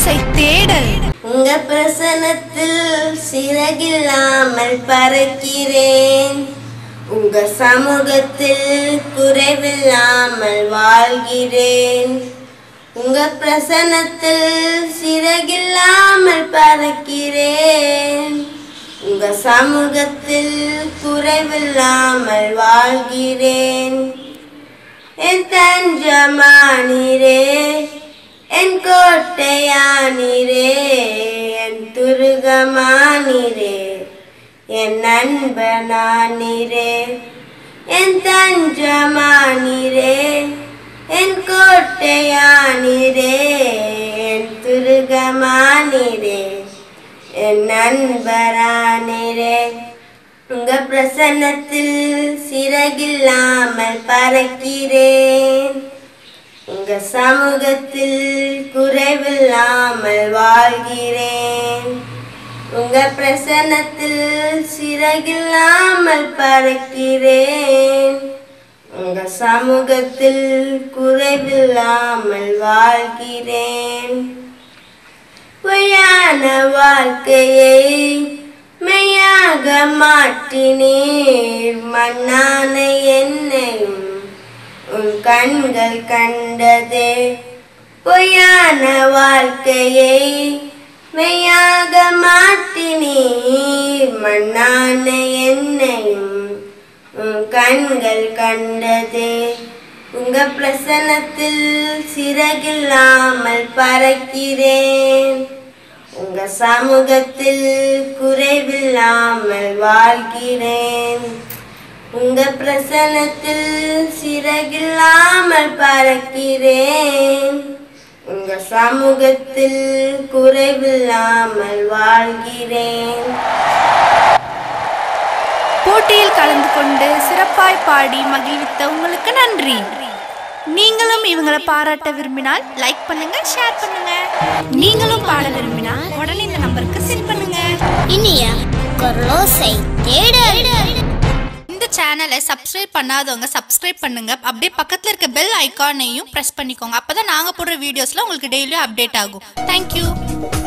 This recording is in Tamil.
கடலோசை தேடல் உங்க பிரசனத்தில் சிறகில்லாமல் பறக்கிறேன் உங்க சமூகத்தில் குறைவில்லாமல் வாழ்கிறேன் உங்க பிரசனத்தில் சிறகில்லாமல் பறக்கிறேன் உங்க சமூகத்தில் குறைவில்லாமல் வாழ்கிறேன் என் தஞ்சமானீரே என் கோட்டையானீரே என் துருகமானீரே என் நண்பனானீரே என் தஞ்சமானீரே என் கோட்டையானீரே என் துருகமானீரே என் நண்பரானீரே உங்க பிரசன்னத்தில் சிறகில்லாமல் பறக்கிறேன் உங்க சமூகத்தில் குறைவில்லாமல் வாழ்கிறேன் உங்க பிரசன்னத்தில் சிறகில்லாமல் பறக்கிறேன் உங்க சமூகத்தில் குறைவில்லாமல் வாழ்கிறேன் பொய்யான வாழ்க்கையை மெய்யாக மாற்றினீர் மண்ணான என்னையும் உன் கண்கள் கண்டதே பொய்யான வாழ்க்கையை மெய்யாக மாற்றினீர் மண்ணான என்னையும் உன் கண்கள் கண்டதே உங்க பிரசனத்தில் சிறகில்லாமல் பறக்கிறேன் உங்க சமூகத்தில் குறைவில்லாமல் வாழ்கிறேன் உங்க பிரசனத்தில் சிறகில்லாமல் பறக்கிறேன் உங்க சமூகத்தில் குறைவில்லாமல் வாழ்கிறேன் போட்டியில் கலந்து கொண்டு சிறப்பாய் பாடி மகிழ்வித்த உங்களுக்கு நன்றி நீங்களும் இவங்களை பாராட்ட விரும்பினால் லைக் பண்ணுங்க ஷேர் பண்ணுங்க நீங்களும் பாட விரும்பினால் உடனே இந்த நம்பருக்கு சென்ட் பண்ணுங்க இனிய குரலோசை தேடல் இந்த சேனலை சப்ஸ்கிரைப் பண்ணாதவங்க சப்ஸ்கிரைப் பண்ணுங்க அப்படியே பக்கத்துல இருக்க பெல் ஐகானையும் பிரஸ் பண்ணிக்கோங்க அப்பதான் நாங்க போடுற வீடியோஸ்ல உங்களுக்கு டெய்லியும் அப்டேட் ஆகும் தேங்க்யூ